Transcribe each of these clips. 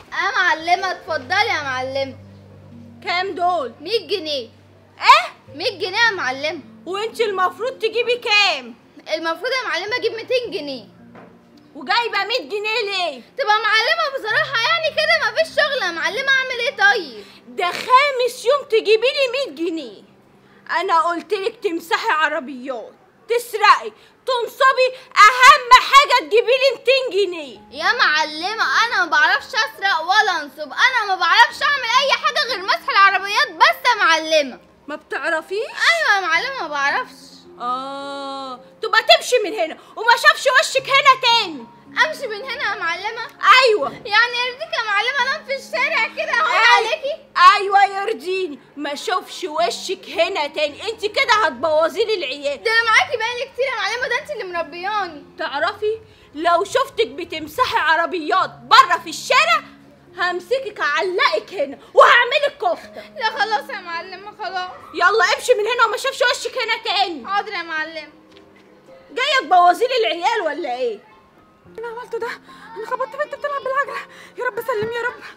اه معلمه اتفضلي يا معلمه كام دول 100 جنيه ايه 100 جنيه يا معلمه وانت المفروض تجيبي كام المفروض يا معلمه اجيب 200 جنيه وجايبه 100 جنيه ليه تبقى معلمه بصراحه يعني كده مفيش شغل يا معلمه اعمل ايه طيب ده خامس يوم تجيبي لي 100 جنيه انا قلت لك تمسحي عربيات تسرقي تنصبي اهم حاجه تجيبي لي 200 جنيه يا معلمه انا ما بعرفش اسرق ولا انصب انا ما بعرفش اعمل اي حاجه غير مسح العربيات بس يا معلمه ما بتعرفيش ايوه يا معلمه ما بعرفش اه تبقى تمشي من هنا وما شافش وشك هنا تاني امشي من هنا يا معلمه ايوه يعني يرضيك يا معلمه انام في الشارع كده اهو أي- عليكي ايوه يرضيني ما شوفش وشك هنا تاني انت كده هتبوظي لي العيال ده انا معاكي بقالي كتير يا معلمه ده انت اللي مربياني تعرفي لو شفتك بتمسحي عربيات بره في الشارع همسكك اعلقك هنا وهعملك كفته لا خلاص يا معلمه خلاص يلا امشي من هنا وما شافش وشك هنا تاني حاضر يا معلمه جايه تبوظي لي العيال ولا ايه انا عملته ده انا خبطت بنت بتلعب بالعجله يا رب سلم يا رب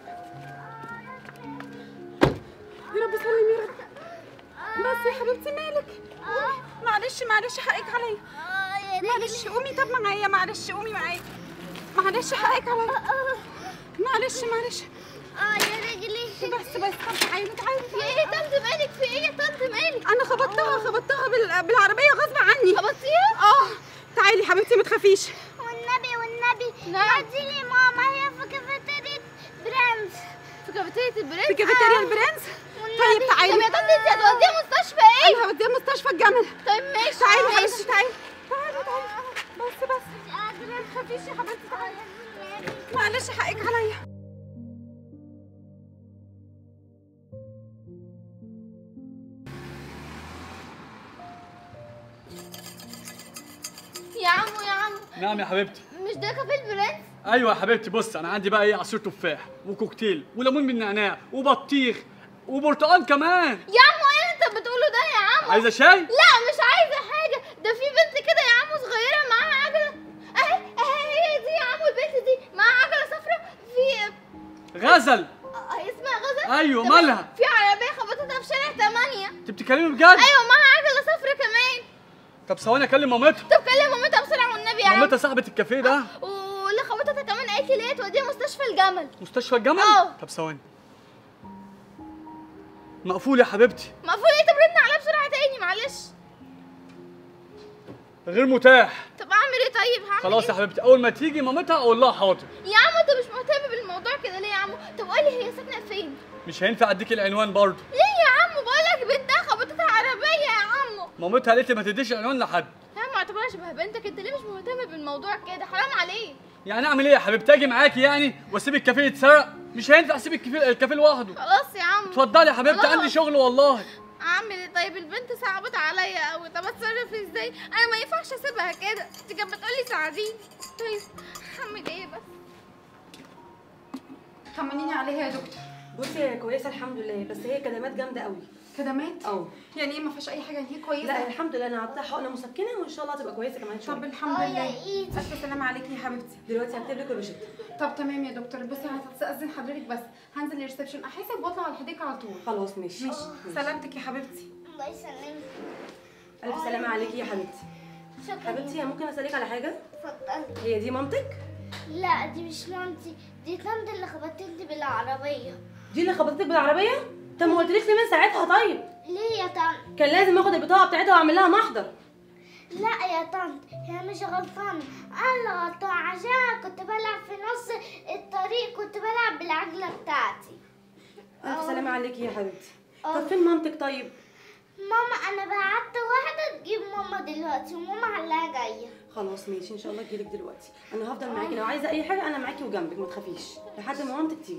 يا رب سلم يا رب بس يا حبيبتي مالك قومي. معلش معلش حقك عليا معلش قومي طب معايا معلش قومي معايا معلش حقك عليا معلش معلش اه يا رجلي بس بس طب تعالي تعالي في ايه يا طنط مالك في ايه يا طنط مالك انا خبطتها خبطتها بال- بالعربيه غصب عني خبطتيها اه تعالي حبيبتي ما تخافيش والنبي والنبي نعم لي ماما هي في كافيتيريا برنس في كافيتيريا البرنس في كافيتيريا البرنس طيب تعالي طب يا طنط انت هتوديها مستشفى ايه انا هوديها مستشفى الجمل طيب ماشي تعالي ماشي حبيبتي تعالي تعالي تعالي بس بس ما تخافيش يا حبيبتي تعالي معلش حقك عليا يا عمو يا عمو نعم يا حبيبتي مش ده كافيه البرنس ايوه يا حبيبتي بص انا عندي بقى ايه عصير تفاح وكوكتيل وليمون بالنعناع وبطيخ وبرتقال كمان يا عمو ايه اللي انت بتقوله ده يا عمو عايزه شاي لا مش عايزه حاجه ده في بنت كده يا عمو صغيره معاها عجله اهي اهي هي دي يا عمو البنت دي معاها عجله صفراء في غزل آه، هي اسمها غزل أيوة، طب مالها؟ في عربيه خبطتها في شارع 8 انت بتتكلمي بجد ايوه معاها عجله صفراء كمان طب ثواني اكلم مامتها طب كلم مامتها بسرعه والنبي يا عم مامتها صاحبه الكافيه ده واللي خبطتها كمان قالت لي ليه توديها مستشفى الجمل مستشفى الجمل اه. طب ثواني مقفول يا حبيبتي مقفول ايه طب ردنا عليها بسرعه تاني معلش غير متاح طب اعمل ايه طيب هعمل خلاص إيه؟ يا حبيبتي اول ما تيجي مامتها اقول لها حاضر يا عمو انت مش مهتم بالموضوع كده ليه يا عمو طب قولي هي ساكنه فين مش هينفع اديك العنوان برضه ليه يا عمو بقولك بنتها خبطتها عربيه يا عمو مامتها قالت لي ما تديش عنوان لحد يا عم اعتبرها شبه بنتك انت ليه مش مهتم بالموضوع كده حرام عليك يعني اعمل ايه يا حبيبتي اجي معاكي يعني واسيب الكافيه يتسرق مش هينفع اسيب الكافيه الكافيه لوحده خلاص يا عم اتفضلي يا حبيبتي خلاص. عندي شغل والله اعمل ايه طيب البنت صعبت عليا قوي طب اتصرف ازاي انا ما ينفعش اسيبها كده انت كانت بتقولي ساعديني طيب اعمل ايه بس طمنيني عليها يا دكتور بصي هي كويسه الحمد لله بس هي كدمات جامده قوي كدمات اه يعني ايه ما فيهاش اي حاجه يعني هي كويسه لا الحمد لله انا عطيتها حقنه مسكنه وان شاء الله هتبقى كويسه كمان شويه طب الحمد لله الف سلامه عليكي يا حبيبتي دلوقتي هكتب لك الروشته طب تمام يا دكتور بصي هستأذن حضرتك بس هنزل الريسبشن احاسب واطلع على الحديقه على طول خلاص ماشي ماشي سلامتك يا حبيبتي الله يسلمك الف سلامه عليكي يا حبيبتي شكرا حبيبتي ممكن اسالك على حاجه اتفضلي هي دي مامتك لا دي مش مامتي دي طنط اللي خبطتني بالعربيه دي اللي خبطتك بالعربيه طب ما قلتليش ليه من ساعتها طيب ليه يا طنط كان لازم اخد البطاقه بتاعتها واعمل لها محضر لا يا طنط هي مش غلطانة أنا اللي غلطانة عشان كنت بلعب في نص الطريق كنت بلعب بالعجلة بتاعتي الف سلامه عليكي يا حبيبتي آه. طب فين مامتك طيب ماما أنا بعت واحدة تجيب ماما دلوقتي وماما عليها جاية خلاص ماشي ان شاء الله تجيلك دلوقتي انا هفضل معاكي لو عايزه اي حاجه انا معاكي وجنبك ما تخافيش لحد ما مامتك تيجي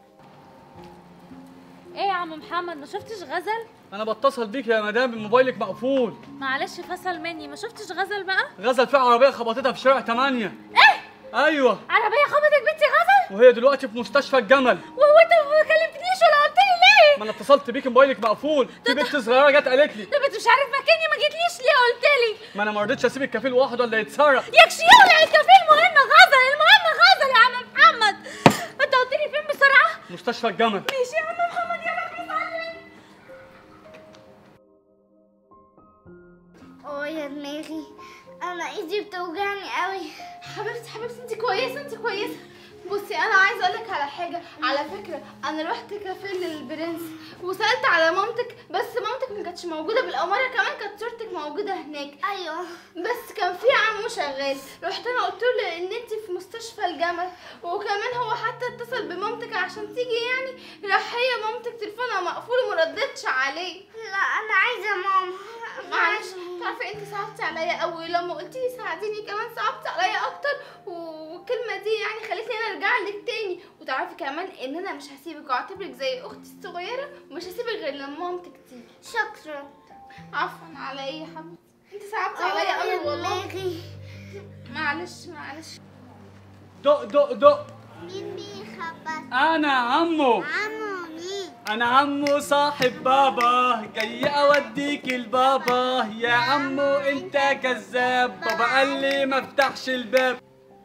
ايه يا عم محمد ما شفتش غزل انا بتصل بيك يا مدام موبايلك مقفول معلش فصل مني ما شفتش غزل بقى غزل في عربيه خبطتها في شارع 8 ايه ايوه عربيه خبطت بنتي غزل وهي دلوقتي في مستشفى الجمل وهو انت ما كلمتنيش ولا قلت لي ليه ما انا اتصلت بيك موبايلك مقفول في بنت صغيره جت قالت لي طب انت مش عارف مكاني ما جيتليش ليه قلت لي ما انا ما رضيتش اسيب الكافيه لوحده الا يتسرق يكشي يولع الكافيه المهم غزل المهم غزل يا عم محمد انت قلت لي مستشفى الجمل ماشي يا عم محمد يلا بيسلم اه يا دماغي انا ايدي بتوجعني قوي حبيبتي حبيبتي انت كويسه انت كويسه بصي انا عايزه اقول لك على حاجه على فكره انا رحت كافيه للبرنس وسالت على مامتك بس مامتك ما كانتش موجوده بالاماره كمان كانت صورتك موجوده هناك ايوه بس كان في عمو شغال رحت انا قلت له ان انت في مستشفى الجمل وكمان هو حتى اتصل بمامتك عشان تيجي يعني راح هي مامتك تليفونها مقفول وما ردتش عليه لا انا عايزه ماما معلش تعرفي انت صعبتي عليا قوي لما قلتي لي ساعديني كمان صعبتي عليا اكتر والكلمه دي يعني خلتني انا ارجع لك تاني وتعرفي كمان ان انا مش هسيبك واعتبرك زي اختي الصغيره ومش هسيبك غير لما مامتك تيجي شكرا عفوا على ايه يا حبيبتي انت صعبتي اه عليا يا قوي والله دماغي معلش معلش دق دق دق مين بيخبط انا عمو عمو مين انا عمو صاحب بابا جاي اوديك البابا يا عمو انت كذاب بابا قال لي ما افتحش الباب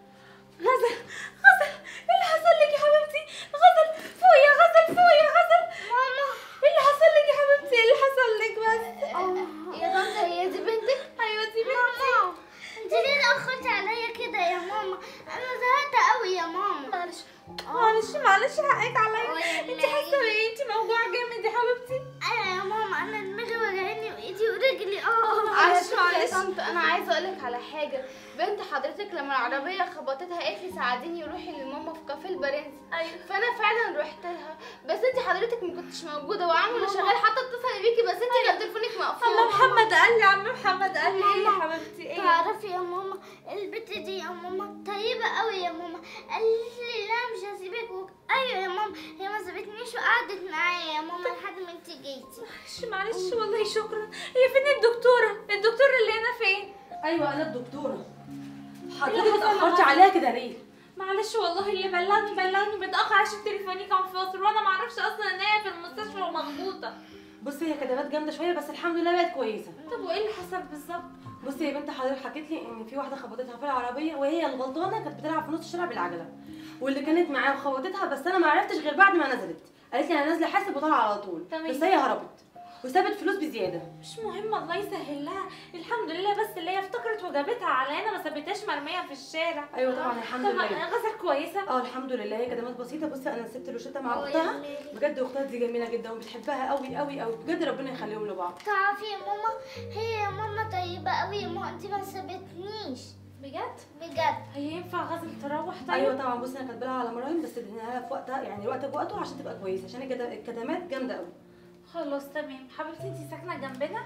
غزل غزل ايه اللي حصل لك يا حبيبتي غزل فوق يا غزل فوق يا غزل ماما ايه اللي حصل لك يا حبيبتي ايه اللي حصل لك بس يا طنط هي دي بنتك ايوه دي بنتي ماما انت ليه اتاخرتي عليا كده يا ماما انا زهقت قوي يا ماما معلش معلش معلش حقك عليا ويا انت حاسه بايه انت موجوعه جامد يا حبيبتي ايوه يا ماما انا دماغي وجعاني وايدي ورجلي اه معلش معلش. معلش يا طنط انا عايزه اقول لك على حاجه بنت حضرتك لما العربيه خبطتها قالت لي ساعديني روحي لماما في كافيه البرنس ايوه فانا فعلا رحت لها بس انت حضرتك ما كنتش موجوده وعمو اللي شغال حتى اتصل بيكي بس انت كان تليفونك مقفول عم محمد قال لي عم محمد قال لي ايه يا ماما، حبيبتي ايه تعرفي يا ماما البت دي يا ماما طيبة قوي يا ماما قالت لي لا مش هسيبك و... ايوه يا ماما هي ما سابتنيش وقعدت معايا يا ماما لحد ما انت جيتي معلش معلش والله شكرا هي فين الدكتوره الدكتوره اللي هنا فين ايوه انا الدكتوره اللي حضرتك حصل اتاخرتي لغزل؟ عليها كده ليه معلش والله اللي بلغني بلغني متاخر عشان تليفوني كان فاصل وانا معرفش اصلا ان هي في المستشفى ومخبوطه بصي هي كدمات جامده شويه بس الحمد لله بقت كويسه طب وايه اللي حصل بالظبط بصي يا بنت حضرتك حكيت لي ان في واحده خبطتها في العربيه وهي الغلطانه كانت بتلعب في نص الشارع بالعجله واللي كانت معاها وخبطتها بس انا ما عرفتش غير بعد ما نزلت قالت لي انا نازله حاسب وطالعه على طول تمام. بس هي هربت وسابت فلوس بزياده مش مهم الله يسهل لها الحمد لله بس اللي هي افتكرت وجابتها علينا ما سابتهاش مرميه في الشارع ايوه طبعا الحمد طب لله غزل كويسه اه الحمد لله هي كدمات بسيطه بصي انا سبت الروشته مع اه يا اختها ميري. بجد اختها دي جميله جدا وبتحبها قوي قوي قوي بجد ربنا يخليهم لبعض تعرفي يا ماما هي يا ماما طيبة قوي يا ماما انت ما سابتنيش بجد بجد هي ينفع غزل تروح طيب ايوه طبعا بصي انا كاتبه لها على مراهم بس اديناها لها في وقتها يعني الوقت بوقته عشان تبقى كويسه عشان الجد- الكدمات جامده قوي خلاص تمام حبيبتي انت ساكنه جنبنا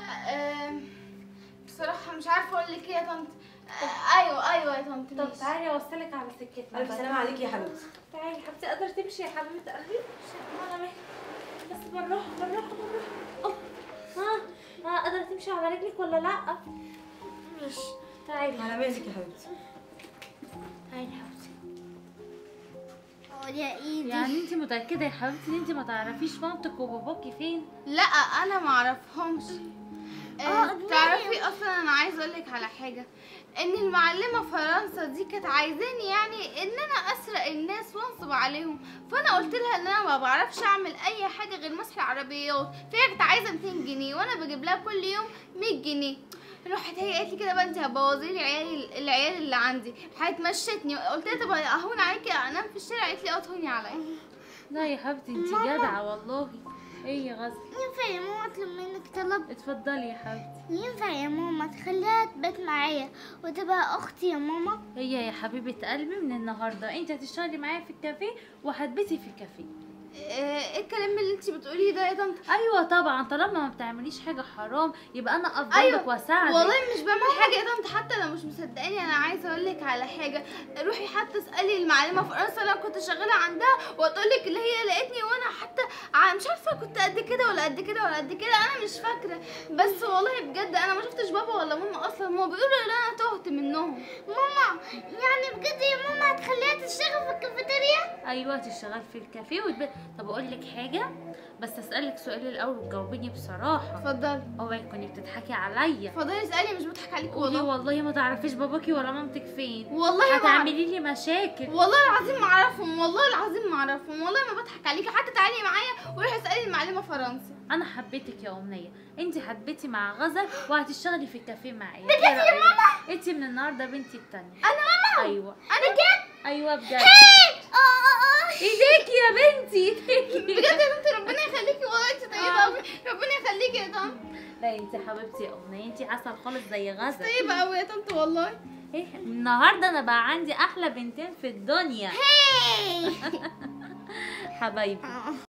آم، بصراحه مش عارفه اقول لك ايه يا طنط آه، ايوه ايوه يا طنط طب ماشي. تعالي اوصلك على سكتنا الف بس. سلامه عليكي يا حبيبتي تعالي حبيبتي قادره تمشي يا حبيبه قلبي انا ماشي بس بالراحه بالراحه بالراحه أوه. ها ها قادره تمشي على رجلك ولا لا ماشي تعالي على مالك يا حبيبتي تعالي يا حبيبتي اه يا ايدي يعني انت متاكده يا حبيبتي ان انت ما تعرفيش مامتك وباباكي فين لا انا ما اعرفهمش آه، آه مريم. تعرفي اصلا انا عايزه اقول لك على حاجه ان المعلمه فرنسا دي كانت عايزاني يعني ان انا اسرق الناس وانصب عليهم فانا قلت لها ان انا ما بعرفش اعمل اي حاجه غير مسح العربيات فهي كانت عايزه 200 جنيه وانا بجيب لها كل يوم 100 جنيه راحت هي قالت لي كده بقى انت هتبوظي لي العيال العيال اللي عندي راحت مشتني قلت لها طب اهون عليكي انام في الشارع قالت لي اه تهوني عليا لا يا حبيبتي انت ماما. جدعه والله ايه يا غزل ينفع يا ماما اطلب منك طلب اتفضلي يا حبيبتي ينفع يا ماما تخليها تبات معايا وتبقى اختي يا ماما هي يا حبيبه قلبي من النهارده انت هتشتغلي معايا في الكافيه وهتبتي في الكافيه آه، ايه الكلام اللي انت بتقوليه ده يا طنط ايوه طبعا طالما ما بتعمليش حاجه حرام يبقى انا افضل أيوة، لك واساعدك والله مش بعمل حاجه يا طنط حتى لو مش مصدقاني انا عايزه اقول لك على حاجه روحي حتى اسالي المعلمه في فرنسا اللي انا كنت شغاله عندها وتقول لك اللي هي لقيتني وانا حتى ع- مش عارفه كنت قد كده ولا قد كده ولا قد كده انا مش فاكره بس والله بجد انا ما شفتش بابا ولا ماما اصلا هما بيقولوا ان انا تهت منهم ماما يعني بجد يا ماما هتخليها تشتغل في الكافيتيريا ايوه تشتغل في الكافيه وتب... طب اقول لك حاجه بس اسالك سؤال الاول وتجاوبيني بصراحه اتفضلي اوعي تكوني بتضحكي عليا اتفضلي اسالي مش بضحك عليك قولي والله والله ما تعرفيش باباكي ولا مامتك فين والله ما هتعملي لي مشاكل والله العظيم ما اعرفهم والله العظيم ما اعرفهم والله ما بضحك عليكي حتى تعالي معايا وروحي اسالي المعلمه فرنسا انا حبيتك يا امنيه انت حبيتي مع غزل وهتشتغلي في الكافيه معايا بجد يا ماما انت من النهارده بنتي التانية انا ماما ايوه انا بجد ايوه بجد اه ايديكي يا بنتي ايديكي بجد يا بنتي ربنا يخليكي والله انت طيبه قوي ربنا يخليكي يا طنط لا انت حبيبتي يا امنيه انت عسل خالص زي غزل طيبه قوي يا طنط والله ايه النهارده انا بقى عندي احلى بنتين في الدنيا حبايبي